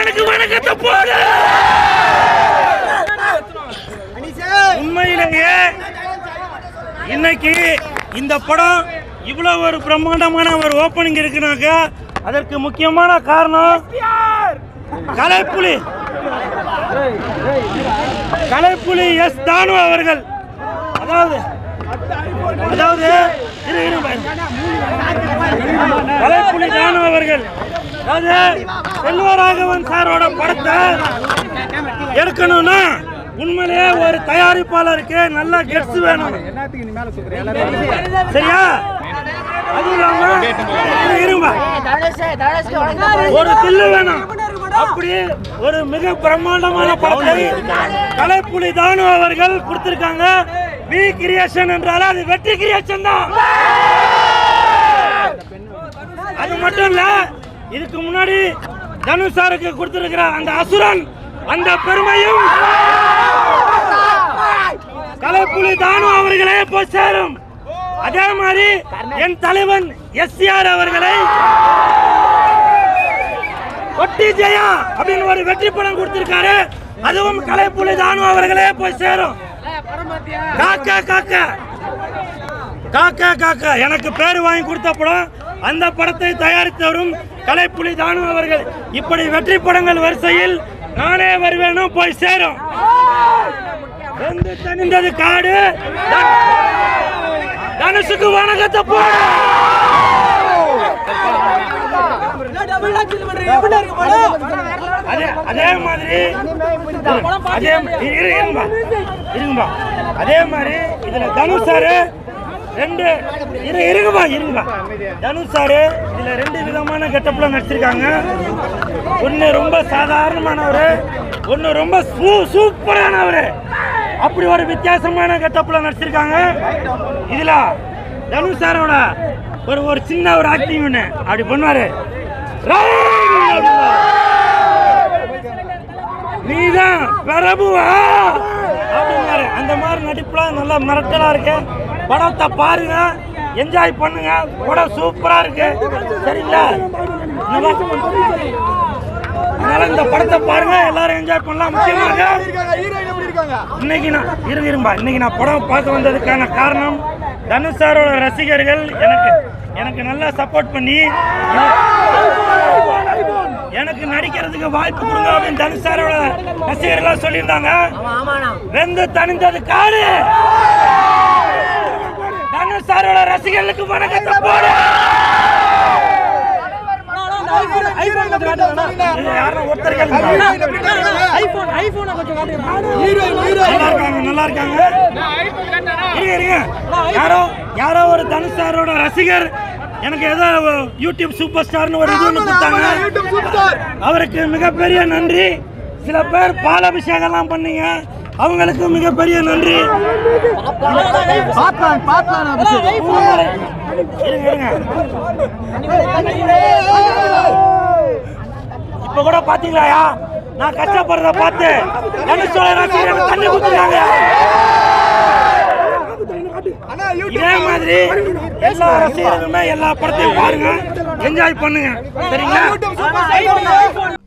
ரசிகர்களுக்கு வணக்கத்தை போடு உண்மையிலேயே இன்னைக்கு இந்த படம் இவ்வளவு ஒரு பிரம்மாண்டமான ஒரு ஓப்பனிங் இருக்குனாக்கா அதற்கு முக்கியமான காரணம் கலைப்புலி கலைப்புலி எஸ் தானு அவர்கள் அதாவது அதாவது இரு, இரு, பாரு. கலைப்புலி தானு அவர்கள் அதாவது செல்வராகவன் சாரோட படத்தை எடுக்கணும்னா உண்மையிலேயே ஒரு தயாரிப்பாளருக்கு நல்ல கெட்ஸ் வேணும் சரியா அது இல்லாம இரு, இருங்க ஒரு தில்லு வேணும் அப்படி ஒரு மிக பிரம்மாண்டமான படத்தை கலைப்புலி தானு அவர்கள் கொடுத்திருக்காங்க வி கிரியேஷன் என்றால அது வெற்றி கிரியேஷன் தான் அது மட்டும் இல்ல இதுக்கு முன்னாடி தனுஷ் சாருக்கு கொடுத்திருக்கிற அந்த அசுரன் அந்த பெருமையும் கலைப்புலி தானு அவர்களே போய் சேரும் அதே மாதிரி என் தலைவன் எஸ்ஆர் அவர்களை ஒட்டி ஜெயா அப்படின்னு ஒரு வெற்றி படம் கொடுத்திருக்காரு அதுவும் கலைப்புலி தானு அவர்களே போய் சேரும் காக்கா காக்கா காக்கா காக்கா எனக்கு பேர் வாங்கி கொடுத்த படம் அந்த படத்தை தயாரித்தவரும் கலைப்புலி தானு அவர்கள் இப்படி வெற்றி படங்கள் வரிசையில் நானே வருவேனோ போய் சேரும் வெந்து தணிந்தது காடு தன்- தனுஷுக்கு வணக்கத்தை போடு அதே அதே மாதிரி அதே இரு- இரு- இருங்கப்பா இருங்கப்பா அதே மாதிரி இதுல தனுஷ் சாரு ரெண்டு இரு இருங்கப்பா இருங்கப்பா தனுஷ் சாரு இதுல ரெண்டு விதமான கெட்டப்ல நடிச்சிருக்காங்க ஒன்னு ரொம்ப சாதாரணமானவர் ஒன்னு ரொம்ப சூ சூப்பரானவர் அப்படி ஒரு வித்தியாசமான கெட்டப்ல நடிச்சிருக்காங்க இதுல தனுஷ் சாரோட ஒரு ஒரு சின்ன ஒரு ஆக்டிங் ஒன்று அப்படி பண்ணுவாரு "ரைட்" அப்படிம்பாரு. நீதான் பிரபுவா அப்படிங்கிறாரு அந்த மாதிரி நடிப்புலாம் நல்லா மிரட்டலா இருக்கு படத்தை பாருங்க என்ஜாய் பண்ணுங்க படம் சூப்பரா இருக்கு சரிங்களா நல்லா- அதனால இந்த படத்தை பாருங்க எல்லாரும் என்ஜாய் பண்ணலாம் முக்கியமாக இன்னைக்கு நான் இரு இரும்பா இன்னைக்கு நான் படம் பார்க்க வந்ததுக்கான காரணம் தனுஷ் சாரோட ரசிகர்கள் எனக்கு எனக்கு நல்லா சப்போர்ட் பண்ணி எனக்கு நடிக்கிறதுக்கு வாய்ப்பு கொடுங்க அப்படின்னு தனுஷ் சாரோட ரசிகர்கள் சொல்லியிருந்தாங்க வெந்து தணிந்தது காடு தனுஷ் சாரோட ரசிகர்களுக்கு வணக்கத்தை போடு இது யாரும் ஒருத்தர் கேளுங்க. நல்லா இருக்காங்க நல்லா இருக்காங்க இருங்க இருங்க யாரோ யாரோ ஒரு தனுஷ் சாரோட ரசிகர் எனக்கு ஏதோ யூடியூப் சூப்பர் ஸ்டார்னு ஒரு இது ஒன்று கொடுத்தாங்க அவருக்கு மிகப்பெரிய நன்றி சில பேர் பாலாபிஷேகம்லாம் பண்ணீங்க அவங்களுக்கு மிகப்பெரிய நன்றி இருங்க இருங்க இப்ப கூட பாத்தீங்களாயா நான் கஷ்டப்படுறத பார்த்து தனுஷோட ரசிகர்கள் தண்ணி குத்துறாங்க இதே மாதிரி எல்லா ரசிகர்களுமே எல்லா படத்தையும் பாருங்க என்ஜாய் பண்ணுங்க சரிங்களா